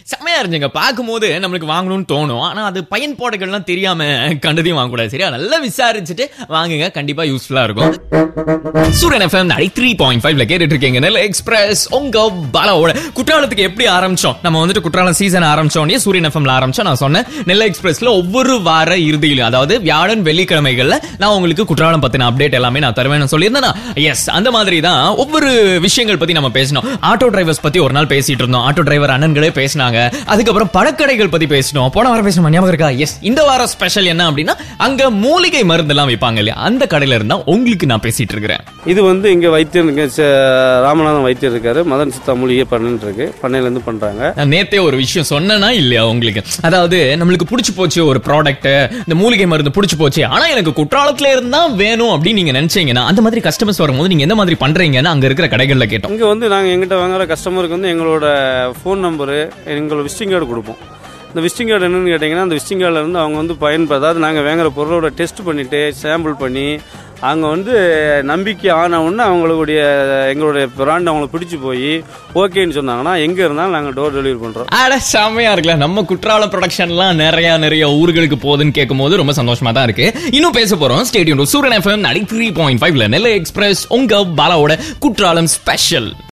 செம்மையா இருந்துங்க பார்க்கும்போது நம்மளுக்கு வாங்கணும்னு தோணும் ஆனா அது பயன்பாடுகள்லாம் தெரியாம கண்டதையும் வாங்கக்கூடாது சரியா நல்லா விசாரிச்சுட்டு வாங்குங்க கண்டிப்பா யூஸ்ஃபுல்லா இருக்கும் சூரியன் எஃப்எம் நைன் த்ரீ பாயிண்ட் ஃபைவ்ல கேட்டுட்டு இருக்கீங்க நெல்லை எக்ஸ்பிரஸ் உங்க பலவோட குற்றாலத்துக்கு எப்படி ஆரம்பிச்சோம் நம்ம வந்துட்டு குற்றாலம் சீசன் ஆரம்பிச்சோடனே சூரியன் எஃப்எம்ல ஆரம்பிச்சோம் நான் சொன்னேன் நெல்லை எக்ஸ்பிரஸ்ல ஒவ்வொரு வார இறுதியிலும் அதாவது வியாழன் வெள்ளிக்கிழமைகள்ல நான் உங்களுக்கு குற்றாலம் பத்தின அப்டேட் எல்லாமே நான் தருவேன் சொல்லியிருந்தேன் எஸ் அந்த மாதிரி தான் ஒவ்வொரு விஷயங்கள் பத்தி நம்ம பேசணும் ஆட்டோ டிரைவர்ஸ் பத்தி ஒரு நாள் பேசிட்டு இருந்தோம் ஆட்டோ டிரைவர் அண்ணன்களே பேசினாங்க அதுக்கப்புறம் பழக்கடைகள் பத்தி பேசணும் போன வாரம் பேசணும் ஞாபகம் இருக்கா எஸ் இந்த வாரம் ஸ்பெஷல் என்ன அப்படின்னா அங்க மூலிகை மருந்து எல்லாம் விற்பாங்க இல்லையா அந்த கடையில இருந்தா உங்களுக்கு நான் பேசிட்டு இருக்கிறேன் இது வந்து இங்க வைத்தியர் இங்க ச- ராமநாதன் வைத்தியர் இருக்காரு மதன் சித்தா மூலிகை பண்ணுன்னு இருக்கு பண்ணையில இருந்து பண்றாங்க நான் நேத்தே ஒரு விஷயம் சொன்னேனா இல்லையா உங்களுக்கு அதாவது நம்மளுக்கு பிடிச்சு போச்சு ஒரு ப்ராடக்ட் இந்த மூலிகை மருந்து பிடிச்சு போச்சு ஆனா எனக்கு குற்றாலத்துல இருந்தா வேணும் அப்படின்னு நீங்க நினைச்சீங்கன்னா அந்த மாதிரி கஸ்டமர்ஸ் வரும்போது நீங்க எந்த மாதிரி பண்றீங்கன்னு அங்க இருக்கிற கடைகள்ல கேட்டோம் இங்க வந்து நாங்க எங்கிட்ட வாங்குற கஸ்டமருக்கு வந்து எங்களோட ஃபோன் நம்பரு எங்களோட விசிட்டிங் கார்டு கொடுப்போம் இந்த விசிட்டிங் கார்டு என்னன்னு கேட்டிங்கன்னா அந்த விசிட்டிங் கார்டில் இருந்து அவங்க வந்து பயன்ப அதாவது நாங்கள் வாங்குற பொருளோட டெஸ்ட் பண்ணிட்டு சாம்பிள் பண்ணி அவங்க வந்து நம்பிக்கை ஆன உடனே அவங்களுடைய எங்களுடைய பிராண்ட் அவங்களுக்கு பிடிச்சி போய் ஓகேன்னு சொன்னாங்கன்னா எங்கே இருந்தாலும் நாங்கள் டோர் டெலிவரி பண்ணுறோம் அட செம்மையா இருக்குல்ல நம்ம குற்றாலம் ப்ரொடக்ஷன்லாம் நிறைய நிறைய ஊர்களுக்கு போகுதுன்னு கேட்கும்போது ரொம்ப சந்தோஷமா தான் இருக்கு இன்னும் பேச போறோம் ஸ்டேடியம் சூரியன் எஃப்எம் நடி த்ரீ பாயிண்ட் ஃபைவ்ல நெல்லை எக்ஸ்பிரஸ் உங்க பாலாவோட குற்றாலம் ஸ்பெஷல்